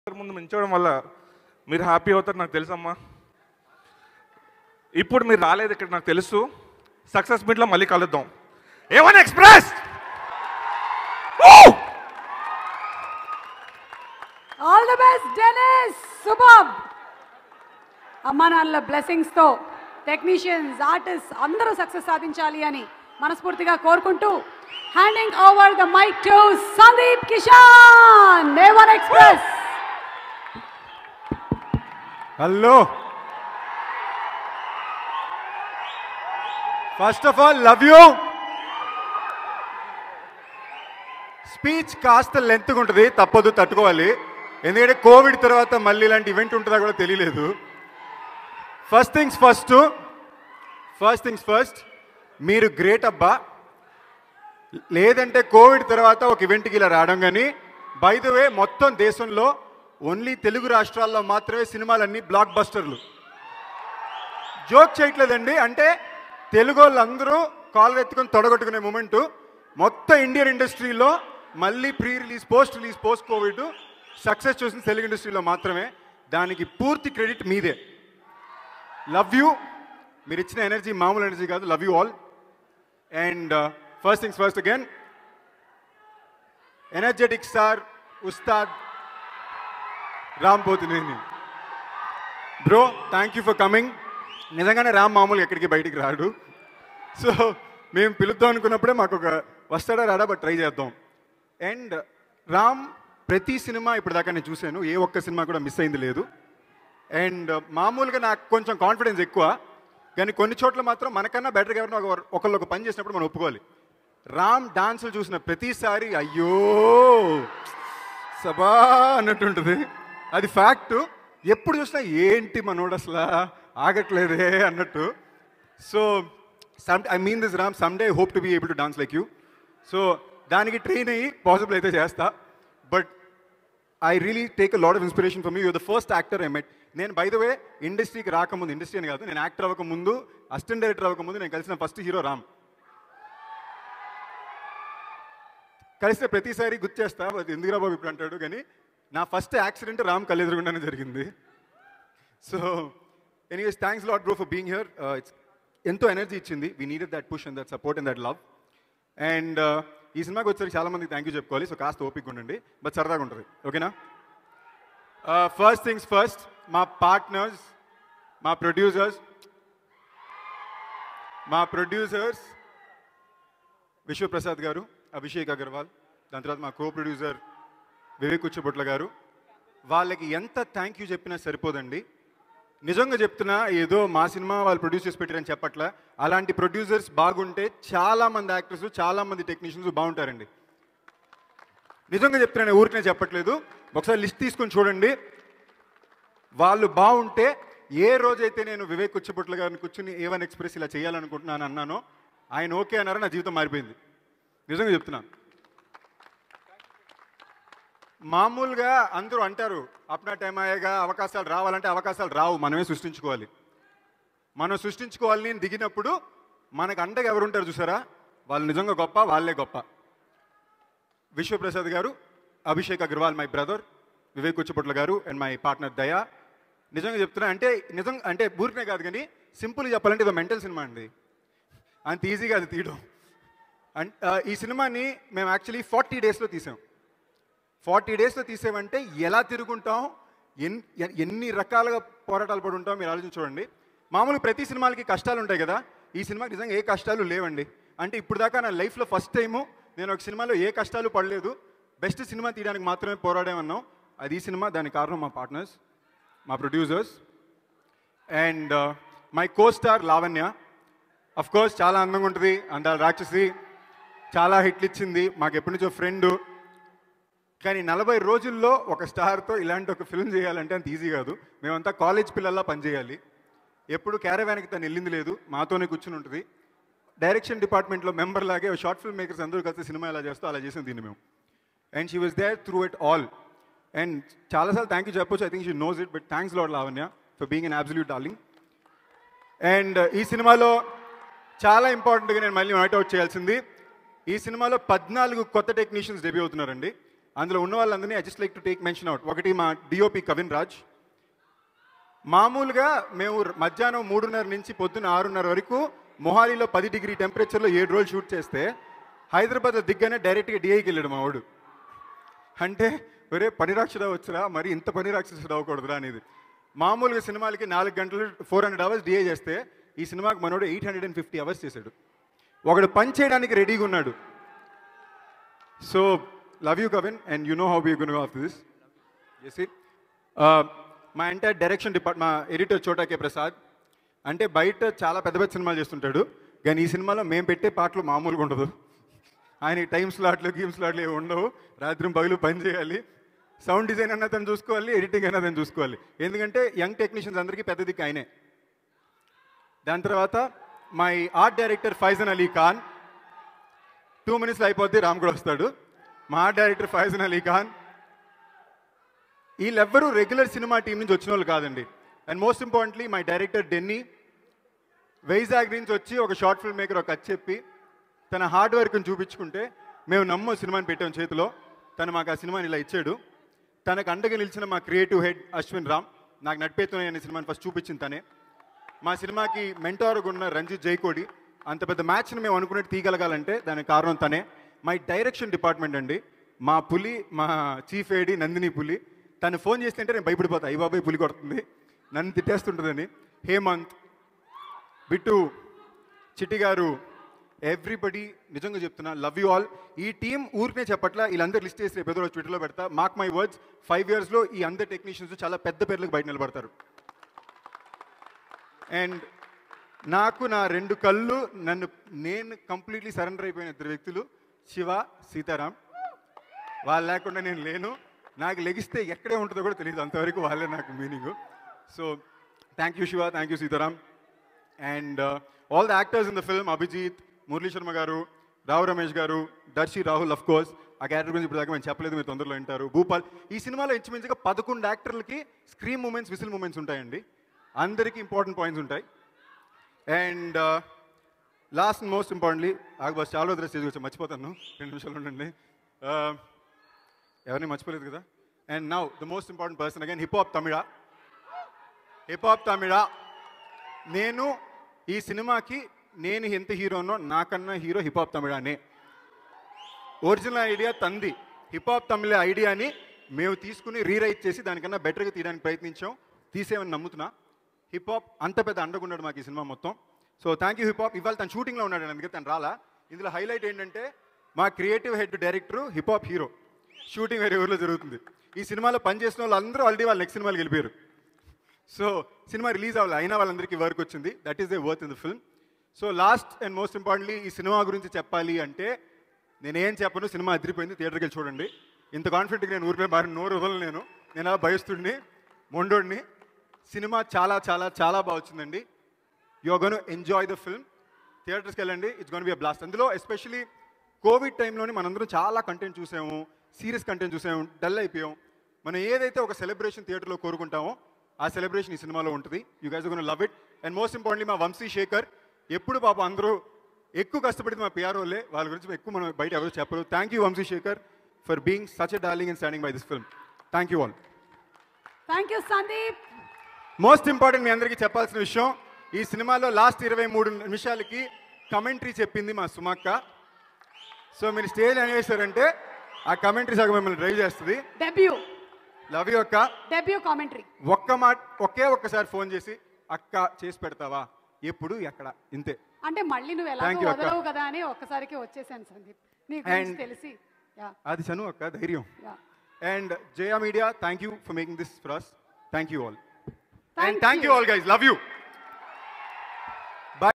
ముందు మించడం వల్ల మీరు హ్యాపీ అవుతారు నాకు తెలుసమ్మా ఇప్పుడు మీరు రాలేదు ఇక్కడ నాకు తెలుసు సక్సెస్ మీట్లో మళ్ళీ కలుద్దాం ఏమని express all the best Dennis శుభం అమ్మా నాన్నల బ్లెస్సింగ్స్ తో టెక్నీషియన్స్ ఆర్టిస్ట్ అందరూ సక్సెస్ సాధించాలి అని మనస్ఫూర్తిగా కోరుకుంటూ handing over the mic to Sandeep Kishan నేవర్ express hello first of all love you speech కాస్త లెంత్గా ఉంటుంది తప్పదు తట్టుకోవాలి ఎందుకంటే కోవిడ్ తర్వాత మళ్ళీ ఇలాంటి ఈవెంట్ ఉంటుందా కూడా తెలియలేదు first things first first things first మీరు గ్రేట్ అబ్బా లేదంటే కోవిడ్ తర్వాత ఒక ఈవెంట్కి ఇలా రావడం కానీ బై ద వే మొత్తం దేశంలో ఓన్లీ తెలుగు రాష్ట్రాల్లో మాత్రమే సినిమాలన్నీ బ్లాక్ బస్టర్లు జోక్ చేయట్లేదండి అంటే తెలుగు వాళ్ళందరూ కాళ్ళు ఎత్తుకొని తొడగొట్టుకునే మూమెంట్ మొత్తం ఇండియన్ ఇండస్ట్రీలో మళ్ళీ pre release post release post Covid success చూసిన తెలుగు ఇండస్ట్రీలో మాత్రమే దానికి పూర్తి క్రెడిట్ మీదే లవ్ యూ మీరు ఇచ్చిన ఎనర్జీ మామూలు ఎనర్జీ కాదు love you all and first things first again energetic star Ustaad Ram Pothineni bro thank you for coming నిజంగానే రామ్ మామూలుగా ఎక్కడికి బయటికి రాడు సో మేము పిలుద్దాం అనుకున్నప్పుడే మాకు ఒక వస్తాడా రాడా బట్ ట్రై చేద్దాం అండ్ రామ్ ప్రతి సినిమా ఇప్పటిదాకా నేను చూశాను ఏ ఒక్క సినిమా కూడా మిస్ అయింది లేదు అండ్ మామూలుగా నాకు కొంచెం కాన్ఫిడెన్స్ ఎక్కువ కానీ కొన్ని చోట్ల మాత్రం మనకన్నా బెటర్గా ఎవరైనా ఒక ఒకళ్ళు ఒక పని చేసినప్పుడు మనం ఒప్పుకోవాలి రామ్ డాన్సులు చూసిన ప్రతిసారి అయ్యో సబా అన్నట్టుంటుంది అది ఫ్యాక్ట్ ఎప్పుడు చూసినా ఏంటి మనోడు అసలు ఆగట్లేదే అన్నట్టు so some I mean this Ram some day hope to be able to dance like you so దానికి ట్రైన్ అయ్యి పాసిబుల్ అయితే చేస్తా but I really take a lot of inspiration for me you the first actor I met నేను by the way ఇండస్ట్రీకి రాకముందు industry అని కాదు నేను యాక్టర్ అవ్వకముందు అసిస్టెంట్ డైరెక్టర్ అవ్వకముందు నేను కలిసిన ఫస్ట్ హీరో రామ్ కలిస్తే ప్రతిసారి గుర్తు చేస్తా అది ఎందుకురా బాబు ఇప్పుడు అంటాడు కానీ నా ఫస్ట్ యాక్సిడెంట్ రామ్ కళ్ళెదురుగుండానే జరిగింది so anyways thanks lot bro for being here it's ఎంతో ఎనర్జీ ఇచ్చింది we needed that push and that support and that love and ఈ సినిమాకి వచ్చేసరికి చాలా మందికి థ్యాంక్ యూ చెప్పుకోవాలి సో కాస్త ఓపిక ఉండండి బట్ సరదాగా ఉంటుంది ఓకేనా ఫస్ట్ థింగ్స్ ఫస్ట్ మా పార్ట్నర్స్ మా ప్రొడ్యూసర్స్ మా ప్రొడ్యూసర్స్ విశ్వప్రసాద్ గారు అభిషేక్ అగర్వాల్ దాని తర్వాత మా కో ప్రొడ్యూసర్ వివేక్ ఉచ్చబొట్ల గారు వాళ్ళకి ఎంత థ్యాంక్ యూ చెప్పినా సరిపోదండి నిజంగా చెప్తున్నా ఏదో మా సినిమా వాళ్ళు ప్రొడ్యూస్ చేసి పెట్టారని చెప్పట్లా అలాంటి ప్రొడ్యూసర్స్ బాగుంటే చాలా మంది యాక్టర్స్ చాలా మంది టెక్నీషియన్స్ బాగుంటారండి నిజంగా చెప్తున్నా ఊరికనే చెప్పట్లేదు ఒకసారి లిస్ట్ తీసుకొని చూడండి వాళ్ళు బాగుంటే ఏ రోజైతే నేను వివేక్ ఉచ్చబొట్ల గారిని కూర్చుని ఏవన్ ఎక్స్ప్రెస్ ఇలా చేయాలనుకుంటున్నాను అన్నానో ఆయన ఓకే అన్నారో నా జీవితం మారిపోయింది నిజంగా చెప్తున్నాను మామూలుగా అందరూ అంటారు అప్నా టైం అయ్యాగా అవకాశాలు రావాలంటే అవకాశాలు రావు మనమే సృష్టించుకోవాలి మనం సృష్టించుకోవాలని నేను దిగినప్పుడు మనకు అండగా ఎవరు ఉంటారు చూసారా వాళ్ళు నిజంగా గొప్ప వాళ్ళే గొప్ప విశ్వప్రసాద్ గారు అభిషేక్ అగర్వాల్ మై బ్రదర్ వివేక్ ఉచ్చపట్ల గారు అండ్ మై పార్ట్నర్ దయా నిజంగా చెప్తున్నా అంటే నిజం అంటే ఊరికనే కాదు కానీ సింపుల్గా చెప్పాలంటే ఇది మెంటల్ సినిమా అండి అంత ఈజీగా అది తీయడం అండ్ ఈ సినిమాని మేము యాక్చువల్లీ ఫార్టీ డేస్లో తీసాం ఫార్టీ డేస్లో తీసేవంటే ఎలా తిరుగుంటాం ఎన్ ఎ- ఎన్ని రకాలుగా పోరాటాలు పడి ఉంటాం మీరు ఆలోచించి చూడండి మామూలుగా ప్రతి సినిమాలకి కష్టాలు ఉంటాయి కదా ఈ సినిమాకి నిజంగా ఏ కష్టాలు లేవండి అంటే ఇప్పుడు దాకా నా లైఫ్లో ఫస్ట్ టైము నేను ఒక సినిమాలో ఏ కష్టాలు పడలేదు బెస్ట్ సినిమా తీయడానికి మాత్రమే పోరాడామన్నాం అది ఈ సినిమా దానికి కారణం మా పార్ట్నర్స్ మా producers and my co star Lavanya of course చాలా అందంగా ఉంటుంది అందాల రాక్షసి చాలా హిట్లు ఇచ్చింది మాకు ఎప్పటి నుంచో ఫ్రెండ్ కానీ నలభై రోజుల్లో ఒక స్టార్తో ఇలాంటి ఒక ఫిల్మ్ చేయాలంటే అంత ఈజీ కాదు మేమంతా కాలేజ్ పిల్లల్లా పనిచేయాలి ఎప్పుడు క్యారవాన్కి తను వెళ్ళింది లేదు మాతోనే కూర్చుని ఉంటుంది డైరెక్షన్ డిపార్ట్మెంట్లో మెంబర్ లాగే షార్ట్ ఫిల్మ్ మేకర్స్ అందరూ కలిసి సినిమా ఎలా చేస్తూ అలా చేసింది దీన్ని మేము and she was there through it all and చాలాసార్లు థ్యాంక్ యూ చెప్పొచ్చు I think she knows it but thanks lot Lavanya for being an absolute darling and ఈ సినిమాలో చాలా ఇంపార్టెంట్గా నేను మళ్ళీ నైట్ అవుట్ చేయాల్సింది ఈ సినిమాలో పద్నాలుగు కొత్త టెక్నీషియన్స్ డెబ్యూ అవుతున్నారండి అందులో ఉన్న వాళ్ళందరినీ I just like to take mention out ఒకటి మా డిఓపి కవిన్ రాజ్ మామూలుగా మేము మధ్యాహ్నం మూడున్నర నుంచి పొద్దున్న ఆరున్నర వరకు మొహాలీలో పది డిగ్రీ టెంపరేచర్లో ఏడు రోజులు షూట్ చేస్తే హైదరాబాద్లో దిగ్గానే డైరెక్ట్గా డిఐకి వెళ్ళాడు మా వాడు అంటే ఒరే పని రాక్షసుడు వచ్చురా మరి ఇంత పని రాక్షసుడు అవ్వకూడదురా అనేది మామూలుగా సినిమాలకి నాలుగు గంటలు ఫోర్ హండ్రెడ్ అవర్స్ డిఏ చేస్తే ఈ సినిమాకి మనోడు eight hundred and fifty hours చేశాడు ఒకడు పని చేయడానికి రెడీగా ఉన్నాడు so love you Kavin and you know how be gun of this చేసి మా ఎంటైర్ డైరెక్షన్ డిపార్ట్ మా ఎడిటర్ చోటా కే ప్రసాద్ అంటే బయట చాలా పెద్ద పెద్ద సినిమాలు చేస్తుంటాడు కానీ ఈ సినిమాలో మేము పెట్టే పాటలు మామూలుగా ఉండదు ఆయన టైం స్లాట్లు గేమ్ స్లాట్లు ఏమి ఉండవు రాత్రి పగులు పని చేయాలి సౌండ్ డిజైన్ అన్న తను చూసుకోవాలి ఎడిటింగ్ అన్న తను చూసుకోవాలి ఎందుకంటే యంగ్ టెక్నీషియన్స్ అందరికీ పెద్ద దిక్కు ఆయనే దాని తర్వాత my art director Faizan Ali Khan two మినిట్స్లో అయిపోద్ది రామ్ కూడా వస్తాడు మా ఆర్ట్ డైరెక్టర్ ఫైజన్ అలీ ఖాన్ వీళ్ళెవ్వరూ రెగ్యులర్ సినిమా టీం నుంచి వచ్చిన వాళ్ళు కాదండి and most importantly my director Denny Vizag నుంచి వచ్చి ఒక షార్ట్ ఫిల్మ్ మేకర్ ఒక కథ చెప్పి తన హార్డ్ వర్క్ని చూపించుకుంటే మేము నమ్మో సినిమాని పెట్టాం చేతిలో తను మాకు ఆ సినిమాని ఇలా ఇచ్చాడు తనకు అండగా నిలిచిన మా క్రియేటివ్ హెడ్ అశ్విన్ రామ్ నాకు నడిపేతున్నాయి అనే సినిమాని ఫస్ట్ చూపించింది తనే మా సినిమాకి మెంటార్గా ఉన్న రంజిత్ జైకోడి అంత పెద్ద మ్యాచ్ని మేము అనుకున్నట్టు తీయగలగాలంటే దానికి కారణం తనే మై డైరెక్షన్ డిపార్ట్మెంట్ అండి మా పులి మా చీఫ్ ఏడి నందిని పులి తను ఫోన్ చేస్తుంటే నేను భయపడిపోతా అయ్యి బాబాయ్ పులి కొడుతుంది నన్ను తిట్టేస్తుంటుందని హేమంత్ బిట్టు చిట్టి గారు ఎవ్రీబడి నిజంగా చెప్తున్నా లవ్ యూ ఆల్ ఈ టీం ఊరికే చెప్పట్లా వీళ్ళందరూ లిస్ట్ చేసి రేపు ఏదో రోజు ట్విట్టర్లో పెడతా మార్క్ మై వర్డ్స్ ఫైవ్ ఇయర్స్లో ఈ అందరు టెక్నీషియన్స్ చాలా పెద్ద పేర్లకు బయట నిలబడతారు అండ్ నాకు నా రెండు కళ్ళు నన్ను నేను కంప్లీట్లీ సరెండర్ అయిపోయిన ఇద్దరు వ్యక్తులు శివ సీతారాం వాళ్ళు లేకుండా నేను లేను నాకు లెగిస్తే ఎక్కడే ఉంటుందో కూడా తెలియదు అంతవరకు వాళ్ళే నాకు meaning so thank you Shiva thank you Sitaram and all the actors in the film Abhijit Murali Sharma గారు రావు రమేష్ గారు దర్శి రాహుల్ అఫ్ కోర్స్ ఆ క్యారెక్టర్ గురించి ఇప్పుడు దాకా మేము చెప్పలేదు మీరు తొందరలో వింటారు భూపాల్ ఈ సినిమాలో ఇంచుమించుగా పదకొండు యాక్టర్లకి స్క్రీన్ మూమెంట్స్ విసిల్ మూమెంట్స్ ఉంటాయండి అందరికీ ఇంపార్టెంట్ పాయింట్స్ ఉంటాయి అండ్ లాస్ట్ మోస్ట్ ఇంపార్టెంట్లీ ఆగు బస్ చాలా వదిలే స్టేజ్ వచ్చి మర్చిపోతాను రెండు నిమిషాలు ఉండండి Uh, ఎవరిని మర్చిపోలేదు కదా and now the most important person again hip hop Tamizha hip hop Tamizha నేను ఈ సినిమాకి నేను ఎంత హీరోనో నాకన్నా హీరో హిప్ హాప్ తమిళనే ఒరిజినల్ ఐడియా తంది హిప్ హాప్ తమిళ ఐడియాని మేము తీసుకుని రీరైట్ చేసి దానికన్నా బెటర్గా తీయడానికి ప్రయత్నించాం తీసేమని నమ్ముతున్నా హిప్ హాప్ అంత పెద్ద అండగున్నాడు మాకు ఈ సినిమా మొత్తం so thank you hip hop ఇవాళ తను షూటింగ్లో ఉన్నాడు అందుకే తను రాలా ఇందులో హైలైట్ ఏంటంటే మా creative head director hip hop hero shooting వేరే ఊరిలో జరుగుతుంది ఈ సినిమాలో పనిచేసిన వాళ్ళు అందరూ ఆల్రెడీ వాళ్ళు నెక్స్ట్ సినిమాకి వెళ్ళిపోయారు సో సినిమా రిలీజ్ అవ్వాలి అయినా వాళ్ళందరికీ వర్క్ వచ్చింది that is the worth in the film so last and most importantly ఈ సినిమా గురించి చెప్పాలి అంటే నేనేం చెప్పను సినిమా అదిరిపోయింది థియేటర్కి వెళ్ళి చూడండి ఇంత కాన్ఫిడెంట్గా నేను ఊరిపై బారి నోరు వదలను నేను నేను అలా భయస్తుడిని మొండోడిని సినిమా చాలా చాలా చాలా బాగా వచ్చిందండి you are gonna enjoy the film థియేటర్స్కి వెళ్ళండి it's gonna be a blast అందులో ఎస్పెషలీ కోవిడ్ టైంలోని మనందరం చాలా కంటెంట్ చూసాము సీరియస్ కంటెంట్ చూసాము డల్ అయిపోయాం మనం ఏదైతే ఒక సెలబ్రేషన్ థియేటర్లో కోరుకుంటామో ఆ సెలబ్రేషన్ ఈ సినిమాలో ఉంటుంది you guys gonna love it and most importantly మా వంశీ శేఖర్ ఎప్పుడు పాప అందరూ ఎక్కువ కష్టపడింది మా పిఆర్ వాళ్ళే వాళ్ళ గురించి ఎక్కువ మనం బయట ఎవరు చెప్పరు thank you Vamshi Shekhar for being such a darling and standing by this film thank you all thank you Sandeep most important మీ అందరికీ చెప్పాల్సిన విషయం ఈ సినిమాలో లాస్ట్ ఇరవై మూడు నిమిషాలకి కమెంటరీ చెప్పింది మా సుమక్క సో మీరు స్టేజ్ ఏం చేశారంటే ఆ కమెంటరీ సగం మిమ్మల్ని డ్రైవ్ చేస్తుంది డెబ్యూ లవ్ యూ అక్క డెబ్యూ కామెంటరీ ఒక్క మాట ఒకే ఒక్కసారి ఫోన్ చేసి అక్క చేసి పెడతావా ఎప్పుడు ఎక్కడ ఇంతే అంటే మళ్ళీ నువ్వు Thank ఎలాగో you, అక్క. వదలవు కదా అని ఒక్కసారికి వచ్చేసాను సందీప్ నీ గురించి And- తెలిసి యా అది చను అక్క ధైర్యం yeah and Jaya media thank you for making this for us thank you all Thank and thank you you. All guys love you